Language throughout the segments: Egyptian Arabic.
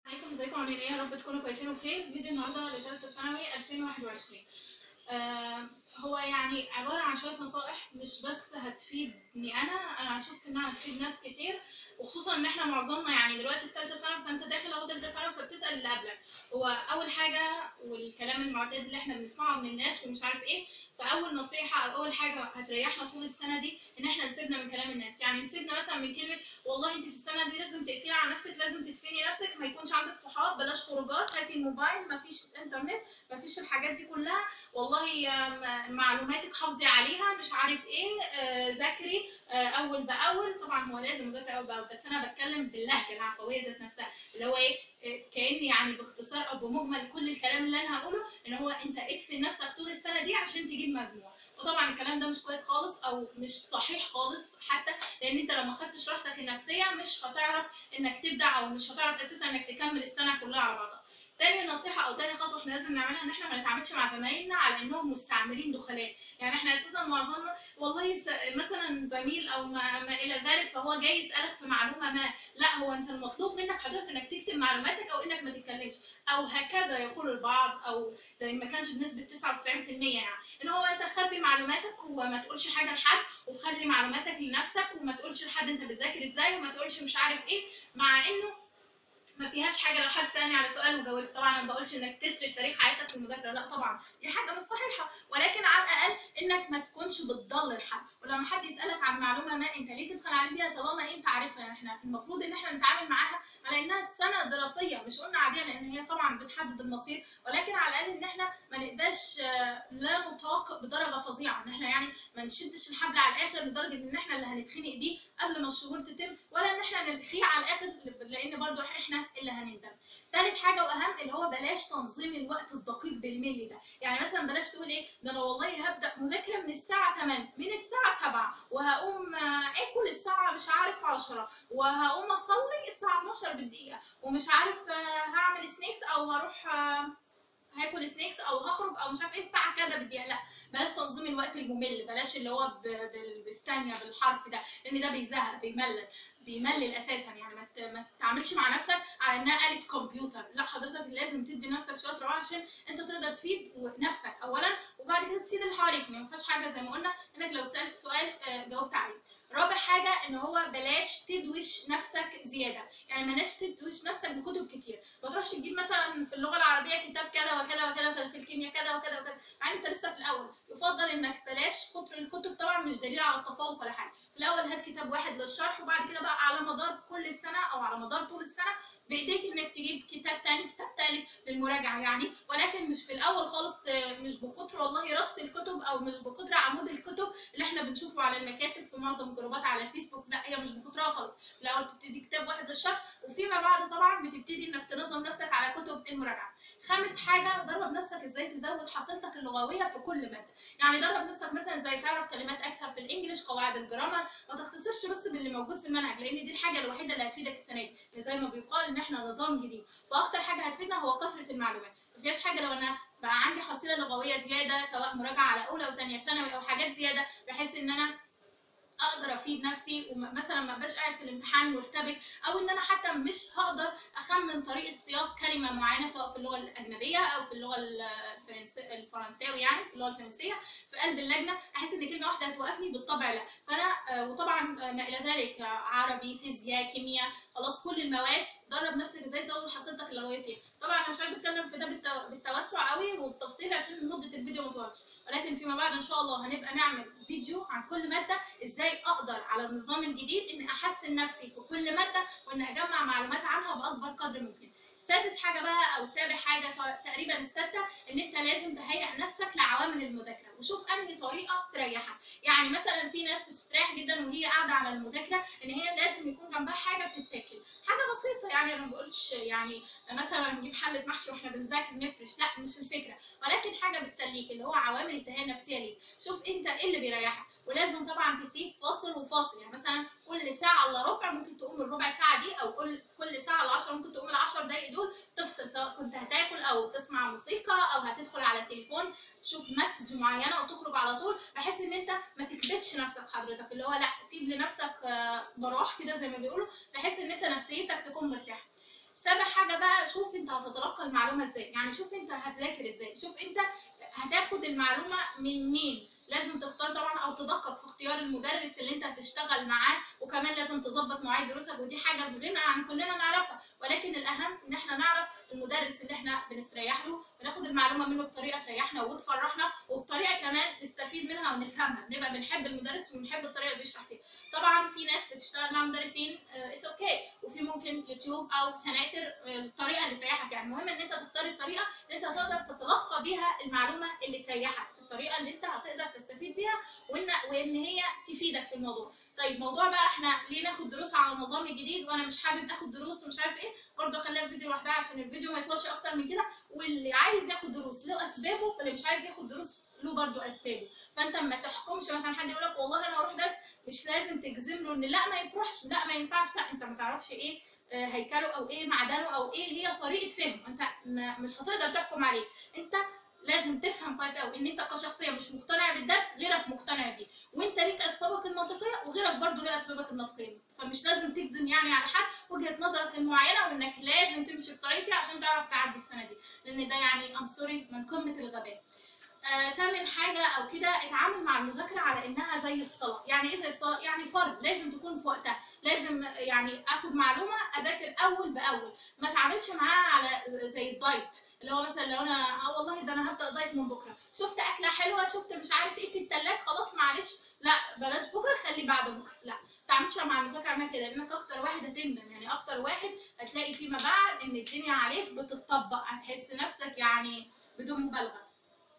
عليكم ازيكم عاملين ايه يا رب تكونوا كويسين وبخير فيديو النهارده لثالثه ثانوي 2021 آه هو يعني عباره عن شويه نصائح مش بس هتفيدني انا انا شفت انها هتفيد ناس كتير وخصوصا ان احنا معظمنا يعني دلوقتي في ثالثه ثانوي فانت داخل اهو ثالثه ثانوي فبتسال اللي قبلك هو اول حاجه والكلام المعتاد اللي احنا بنسمعه من الناس ومش عارف ايه فاول نصيحه او اول حاجه هتريحنا طول السنه دي ان احنا نسيبنا من كلام الناس يعني نسيبنا مثلا من كلمه والله انت في السنه دي لازم تقفلي على نفسك لازم تدفني نفسك ما يكونش عندك صحاب بلاش خروجات هاتي الموبايل ما فيش انترنت ما فيش الحاجات دي كلها والله آم، معلوماتك حافظي عليها مش عارف ايه آه، ذاكري آه، اول باول طبعا هو لازم اذاكر اول باول بس انا بتكلم باللهجه العفويه ذات نفسها اللي هو ايه آه، كاني يعني باختصار او بمجمل كل الكلام اللي انا هقوله ان هو انت ادفن نفسك طول السنه دي عشان تجيب مجموع وطبعا الكلام ده مش كويس خالص او مش صحيح خالص حتى لان انت لو ما خدتش راحتك النفسيه مش هتعرف انك تبدع او مش هتعرف اساسا انك تكمل السنه كلها على بعضها تاني نصيحة أو تاني خطوة احنا لازم نعملها إن احنا ما نتعاملش مع زمايلنا على إنهم مستعمرين دخلاء، يعني احنا أساسا معظمنا والله س- مثلا زميل أو ما, ما إلى ذلك فهو جاي يسألك في معلومة ما، لا هو أنت المطلوب منك حضرتك إنك تكتب معلوماتك أو إنك ما تتكلمش، أو هكذا يقول البعض أو ده ما كانش بنسبة 99% يعني، إن هو أنت خبي معلوماتك وما تقولش حاجة لحد وخلي معلوماتك لنفسك وما تقولش لحد أنت بتذاكر إزاي وما تقولش مش عارف إيه، مع إنه ما فيهاش حاجه لو حد سالني على سؤال وجاوبت طبعا انا ما بقولش انك تسرق تاريخ حياتك في المذاكره لا طبعا دي حاجه مش صحيحه ولكن على الاقل انك ما تكونش بتضلل حد ولما حد يسالك عن معلومه ما انت ليه تبخل عليه بيها طالما انت عارفها يعني احنا المفروض ان احنا نتعامل معاها على انها سنه دراسيه مش قلنا عاديه لان هي طبعا بتحدد المصير ولكن على الاقل ان احنا ما نبقاش آه، لا نطاق بدرجه فظيعه ان احنا يعني ما نشدش الحبل على الاخر لدرجه ان احنا اللي هنتخنق بيه قبل ما الشهور تتم ولا ان احنا نرخيه على الاخر لان برضو احنا اللي هنندم تالت حاجه واهم اللي هو بلاش تنظيم الوقت الدقيق بالملي ده يعني مثلا بلاش تقول ايه ده انا والله هبدا مذاكره من الساعه 8 من الساعه 7 وهقوم آه، اكل الساعه مش عارف 10 وهقوم اصلي الساعه 12 بالدقيقه ومش عارف آه، هعمل سنيكس او هروح آه، هاكل سنيكس او هخرج او مش عارف ايه الساعه كذا بالدقيقه لا بلاش تنظيم الوقت الممل بلاش اللي هو ب- بال- بالثانيه بالحرف ده لان ده بيزهق بيملل بيملل اساسا يعني ما ت- ما تتعاملش مع نفسك على انها آلة كمبيوتر لا حضرتك لازم تدي نفسك شويه راحه عشان انت تقدر تفيد نفسك اولا وبعد كده تفيد اللي حواليك ما ينفعش حاجه زي ما قلنا انك لو سالت سؤال آه، جاوبت عليه رابع حاجه ان هو بلاش تدوش نفسك زياده يعني بلاش تدوش نفسك بكتب كتير ما تروحش تجيب مثلا في اللغه العربيه كتاب كذا وكذا وكذا في الكيمياء كذا وكذا وكذا مع ان انت لسه في الاول يفضل انك بلاش كتر الكتب طبعا مش دليل على التفوق ولا حاجه في الاول هات كتاب واحد للشرح وبعد كده بقى على مدار كل السنه او على مدار طول السنه بايديك انك تجيب كتاب تاني كتاب تالت للمراجعه يعني ولكن مش في الاول خالص ت- مش بكتر والله رص الكتب او مش بكتر عمود الكتب اللي احنا بنشوفه على المكاتب في معظم الجروبات على الفيسبوك لا هي مش بكترها خالص في الاول بتبتدي كتاب واحد للشرح وفيما بعد طبعا بتبتدي انك تنظم نفسك على كتب المراجعه خامس حاجه درب نفسك ازاي تزود حصيلتك اللغويه في كل ماده يعني درب نفسك مثلا ازاي تعرف كلمات اكثر في الانجليش قواعد الجرامر ما تختصرش بس باللي موجود في المنهج لان دي الحاجه الوحيده اللي هتفيدك السنه دي زي ما بيقال ان احنا نظام جديد واكتر حاجه هتفيدنا هو كثره المعلومات ما فيهاش حاجه لو انا بقى عندي حصيله لغويه زياده سواء مراجعه على اولى وثانيه ثانوي او حاجات زياده بحيث ان انا اقدر افيد نفسي ومثلا ما ابقاش قاعد في الامتحان مرتبك او ان انا حتى مش هقدر اخمن طريقه سياق كلمه معينه سواء في اللغه الاجنبيه او في اللغه الفرنس- الفرنساوي يعني في اللغه الفرنسيه في قلب اللجنه احس ان كلمه واحده هتوقفني بالطبع لا فانا آه، وطبعا آه، ما الى ذلك آه، عربي فيزياء كيمياء خلاص كل المواد درب نفسك ازاي تزود حصيلتك اللغويه فيها طبعا انا مش عايزه اتكلم في ده بالتو- بالتوسع قوي وبالتفصيل عشان مده الفيديو ما تطولش ولكن فيما بعد ان شاء الله هنبقى نعمل فيديو عن كل ماده ازاي اقدر على النظام الجديد ان احسن نفسي في كل ماده وان اجمع معلومات عنها باكبر قدر ممكن سادس حاجه بقى او سابع حاجه ت- تقريبا السادسه ان انت لازم تهيئ نفسك لعوامل المذاكره وشوف انهي طريقه تريحك يعني مثلا في ناس بتستريح جدا وهي قاعده على المذاكره ان هي لازم يكون جنبها حاجه بتتاكل حاجه بسيطه يعني انا ما بقولش يعني مثلا نجيب حله محشي واحنا بنذاكر نفرش لا مش الفكره ولكن حاجه بتسليك اللي هو عوامل التهيئه النفسيه ليك شوف انت ايه اللي بيريحك ولازم طبعا تسيب فاصل وفاصل يعني مثلا كل ساعه الا ربع ممكن تقوم الربع ساعه دي او كل كل ساعه الا 10 ممكن تقوم ال 10 دقائق دول تفصل سواء كنت هتاكل او تسمع موسيقى او هتدخل على التليفون تشوف مسج معينه وتخرج على طول بحيث ان انت ما تكبتش نفسك حضرتك اللي هو لا سيب لنفسك آه، براح كده زي ما بيقولوا بحيث ان انت نفسيتك تكون مرتاحه سابع حاجه بقى شوف انت هتتلقى المعلومه ازاي يعني شوف انت هتذاكر ازاي شوف انت هتاخد المعلومه من مين لازم تختار طبعا او تدقق في اختيار المدرس اللي انت هتشتغل معاه وكمان لازم تظبط مواعيد دروسك ودي حاجه بغنى عن كلنا نعرفها ولكن الاهم ان احنا نعرف المدرس اللي احنا بنستريح له بناخد المعلومه منه بطريقه تريحنا وتفرحنا وبطريقه كمان نستفيد منها ونفهمها نبقى بنحب المدرس وبنحب الطريقه اللي بيشرح فيها طبعا في ناس بتشتغل مع مدرسين اتس اوكي okay. وفي ممكن يوتيوب او سناتر الطريقه اللي تريحك يعني المهم ان انت تختار الطريقه اللي انت هتقدر تتلقى بيها المعلومه اللي تريحك الطريقه اللي انت هتقدر تستفيد بيها وان وان هي تفيدك في الموضوع طيب موضوع بقى احنا ليه ناخد دروس على النظام الجديد وانا مش حابب اخد دروس ومش عارف ايه برضه خليها في فيديو لوحدها عشان الفيديو ما يطولش اكتر من كده واللي عايز ياخد دروس له اسبابه واللي مش عايز ياخد دروس له برضه اسبابه فانت ما تحكمش مثلا حد يقول لك والله انا هروح درس مش لازم تجزم له ان لا ما يروحش لا ما ينفعش لا انت ما تعرفش ايه هيكله او ايه معدنه او ايه هي طريقه فهمه انت مش هتقدر تحكم عليه انت لازم تفهم كويس قوي ان انت كشخصيه مش مقتنع بالدرس غيرك مقتنع بيه وانت ليك اسبابك المنطقيه وغيرك برضه ليه اسبابك المنطقيه فمش لازم تجزم يعني على حد وجهه نظرك المعينه وانك لازم تمشي بطريقتي عشان تعرف تعدي السنه دي لان ده يعني ام سوري من قمه الغباء آه، تامن حاجة أو كده اتعامل مع المذاكرة على إنها زي الصلاة، يعني إيه زي الصلاة؟ يعني فرض لازم تكون في وقتها، لازم يعني آخد معلومة أذاكر أول بأول، ما اتعاملش معاها على زي الدايت، اللي هو مثلا لو أنا آه والله ده أنا هبدأ دايت من بكرة، شفت أكلة حلوة، شفت مش عارف إيه في التلاج خلاص معلش لا بلاش بكرة خلي بعد بكرة، لا ما تعملش مع المذاكرة عنها كده لأنك أكتر واحد هتندم، يعني أكتر واحد هتلاقي فيما بعد إن الدنيا عليك بتطبق، هتحس نفسك يعني بدون مبالغة.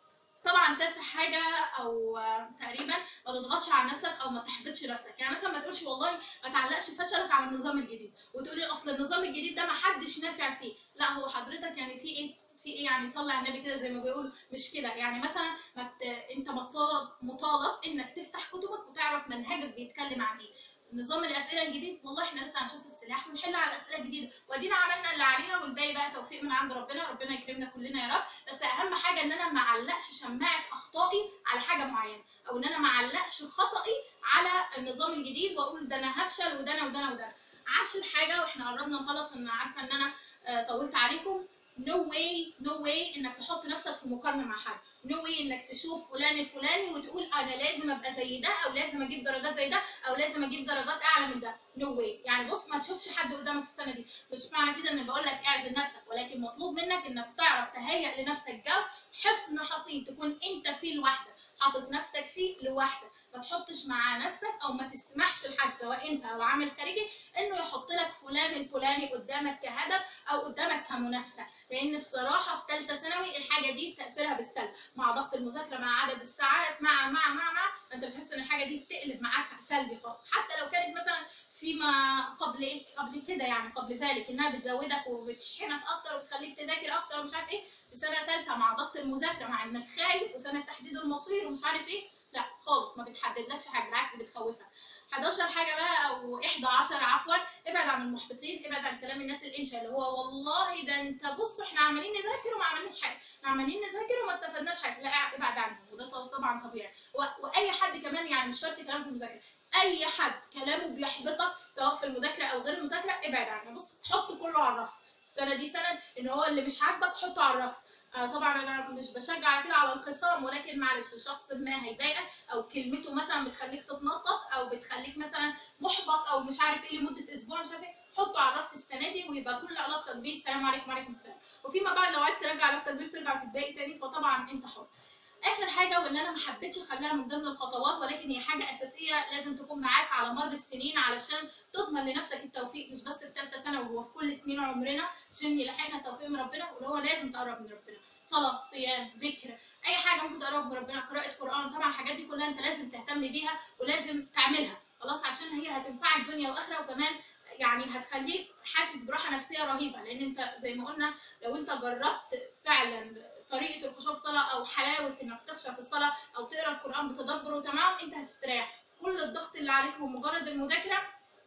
طبعا تاسع حاجه او تقريبا ما تضغطش على نفسك او ما تحبطش نفسك يعني مثلا ما تقولش والله ما تعلقش فشلك على النظام الجديد وتقولي اصل النظام الجديد ده ما حدش نافع فيه لا هو حضرتك يعني في ايه في ايه يعني صلي على النبي كده زي ما بيقولوا مش كده يعني مثلا مت... انت مطالب مطالب انك تفتح كتبك وتعرف منهجك بيتكلم عن ايه نظام الاسئله الجديد والله احنا لسه هنشوف السلاح ونحل على الاسئله الجديده وادينا عملنا اللي علينا والباقي بقى توفيق من عند ربنا ربنا يكرمنا كلنا يا رب بس اهم حاجه ان انا ما اعلقش شماعه اخطائي على حاجه معينه او ان انا ما اعلقش خطئي على النظام الجديد واقول ده انا هفشل وده انا وده انا وده عاشر حاجه واحنا قربنا نخلص انا عارفه ان انا طولت عليكم نو واي نو واي انك تحط نفسك في مقارنه مع حد نو واي انك تشوف فلان الفلاني وتقول انا لازم ابقى زي ده او لازم اجيب درجات زي ده او لازم اجيب درجات اعلى من ده نو واي يعني بص ما تشوفش حد قدامك في السنه دي مش معنى كده ان بقول لك اعزل نفسك ولكن مطلوب منك انك تعرف تهيئ لنفسك جو حصن حصين تكون انت فيه لوحدك حاطط نفسك فيه لوحدك ما تحطش مع نفسك او ما تسمحش لحد سواء انت او عامل خارجي انه يحط لك فلان الفلاني قدامك كهدف او قدامك كمنافسه لان بصراحه في ثالثه ثانوي الحاجه دي تاثيرها بالسلب مع ضغط المذاكره مع عدد الساعات مع مع مع مع انت بتحس ان الحاجه دي بتقلب معاك سلبي خالص حتى لو كانت مثلا فيما قبل ايه قبل كده يعني قبل ذلك انها بتزودك وبتشحنك اكتر وتخليك تذاكر اكتر ومش عارف ايه في سنه ثالثه مع ضغط المذاكره مع انك خايف وسنه تحديد المصير ومش عارف ايه لا خالص ما بتحددلكش حاجه بالعكس بتخوفك 11 حاجه بقى او 11 عفوا ابعد عن المحبطين ابعد عن كلام الناس الانشا اللي هو والله ده انت بص احنا عمالين نذاكر وما عملناش حاجه احنا عمالين نذاكر وما استفدناش حاجه لا ابعد عنهم وده طبعا طبيعي واي حد كمان يعني مش شرط كلام في المذاكره اي حد كلامه بيحبطك سواء في المذاكره او غير المذاكره ابعد عنه بص حط كله على الرف السنه دي سنه ان هو اللي مش عاجبك حطه على الرف آه طبعا انا مش بشجع على كده على الخصام ولكن معلش شخص ما هيضايقك او كلمته مثلا بتخليك تتنطط او بتخليك مثلا محبط او مش عارف ايه لمده اسبوع مش عارف ايه حطه على الرف السنه دي ويبقى كل علاقتك بيه السلام عليكم وعليكم السلام وفيما بعد لو عايز ترجع علاقتك بيه ترجع تتضايق تاني فطبعا انت حر اخر حاجه واللي انا ما حبيتش اخليها من ضمن الخطوات ولكن هي حاجه اساسيه لازم تكون معاك على مر السنين علشان تضمن لنفسك التوفيق مش بس في ثالثه ثانوي وهو في كل سنين عمرنا عشان يلحقنا التوفيق من ربنا واللي هو لازم تقرب من ربنا صلاه صيام ذكر اي حاجه ممكن تقرب من ربنا قراءه قران طبعا الحاجات دي كلها انت لازم تهتم بيها ولازم تعملها خلاص عشان هي هتنفعك دنيا واخره وكمان يعني هتخليك حاسس براحه نفسيه رهيبه لان انت زي ما قلنا لو انت جربت فعلا طريقه الخشوع في الصلاه او حلاوه انك تخشع في الصلاه او تقرا القران بتدبر وتمام انت هتستريح كل الضغط اللي عليك بمجرد المذاكره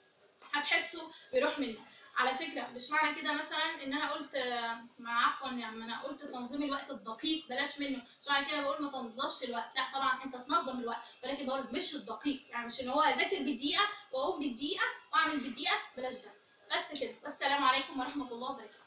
هتحسه بيروح منك على فكره مش معنى كده مثلا ان انا قلت مع عفوا يعني انا قلت تنظيم الوقت الدقيق بلاش منه مش معنى كده بقول ما تنظمش الوقت لا طبعا انت تنظم الوقت ولكن بقول مش الدقيق يعني مش ان هو اذاكر بالدقيقه واقوم بالدقيقه واعمل بالدقيقه بلاش ده بس كده والسلام عليكم ورحمه الله وبركاته